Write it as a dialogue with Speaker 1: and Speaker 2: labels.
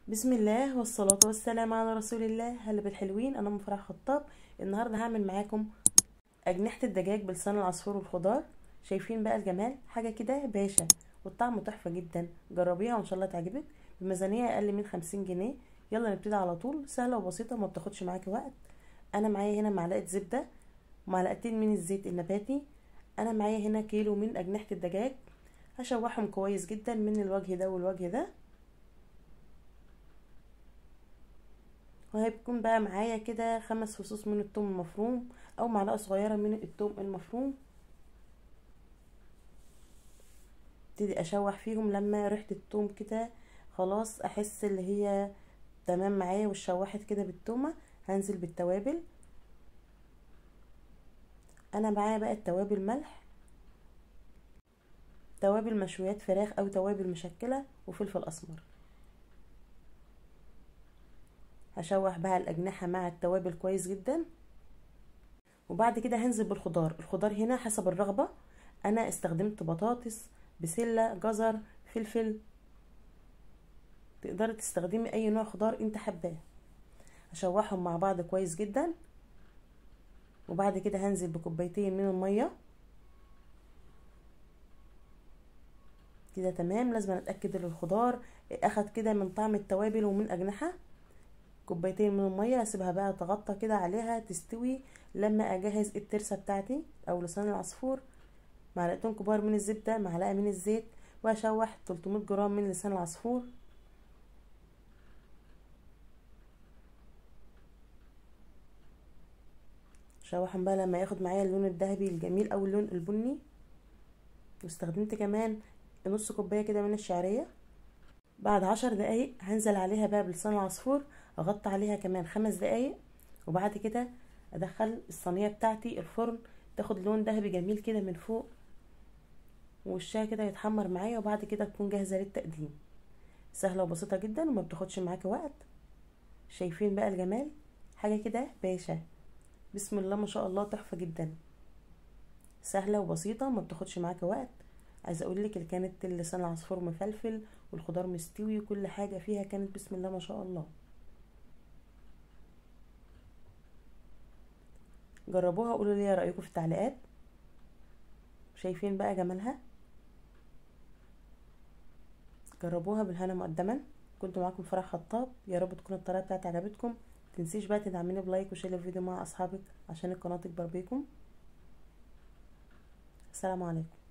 Speaker 1: بسم الله والصلاة والسلام على رسول الله هلا بالحلوين انا ام فرح خطاب النهارده هعمل معاكم اجنحة الدجاج بلسان العصفور والخضار شايفين بقى الجمال حاجة كده باشا والطعم تحفة جدا جربيها وان شاء الله تعجبك بميزانية اقل من خمسين جنيه يلا نبتدي على طول سهلة وبسيطة ما بتاخدش معاكي وقت انا معايا هنا معلقة زبدة ومعلقتين من الزيت النباتي انا معايا هنا كيلو من اجنحة الدجاج هشوحهم كويس جدا من الوجه ده والوجه ده وهيكون بقى معايا كده خمس فصوص من الثوم المفروم او معلقه صغيره من الثوم المفروم ابتدي اشوح فيهم لما ريحه الثوم كده خلاص احس اللي هي تمام معايا وشوحت كده بالتومه هنزل بالتوابل انا معايا بقى التوابل ملح توابل مشويات فراخ او توابل مشكله وفلفل اسمر هشوح بقى الاجنحه مع التوابل كويس جدا وبعد كده هنزل بالخضار الخضار هنا حسب الرغبه انا استخدمت بطاطس بسله جزر فلفل تقدري تستخدمي اي نوع خضار انت حباه هشوحهم مع بعض كويس جدا وبعد كده هنزل بكوبايتين من الميه كده تمام لازم اتاكد ان الخضار اخد كده من طعم التوابل ومن اجنحه كوبايتين من الميه هسيبها بقى تغطى كده عليها تستوي لما اجهز الترسه بتاعتي او لسان العصفور معلقتين كبار من الزبده معلقه من الزيت واشوح 300 جرام من لسان العصفور شوحهم بقى لما ياخد معايا اللون الذهبي الجميل او اللون البني واستخدمت كمان نص كوبايه كده من الشعريه بعد عشر دقايق هنزل عليها بقى بلسان العصفور اغطي عليها كمان خمس دقايق وبعد كده ادخل الصينيه بتاعتي الفرن تاخد لون ذهبي جميل كده من فوق ووشها كده يتحمر معايا وبعد كده تكون جاهزه للتقديم سهله وبسيطه جدا وما بتاخدش معاكي وقت شايفين بقى الجمال حاجه كده باشا بسم الله ما شاء الله تحفه جدا سهله وبسيطه ما بتاخدش معاكي وقت عايزه اقول لك اللي كانت لسان العصفور مفلفل والخضار مستوي وكل حاجه فيها كانت بسم الله ما شاء الله جربوها وقولوا لي رايكم في التعليقات شايفين بقى جمالها جربوها بالهنا مقدما كنت معاكم فرح خطاب يا رب تكون الطريقه بتاعتي عجبتكم متنسيش بقى تدعميني بلايك وشير الفيديو مع اصحابك عشان القناه تكبر بيكم السلام عليكم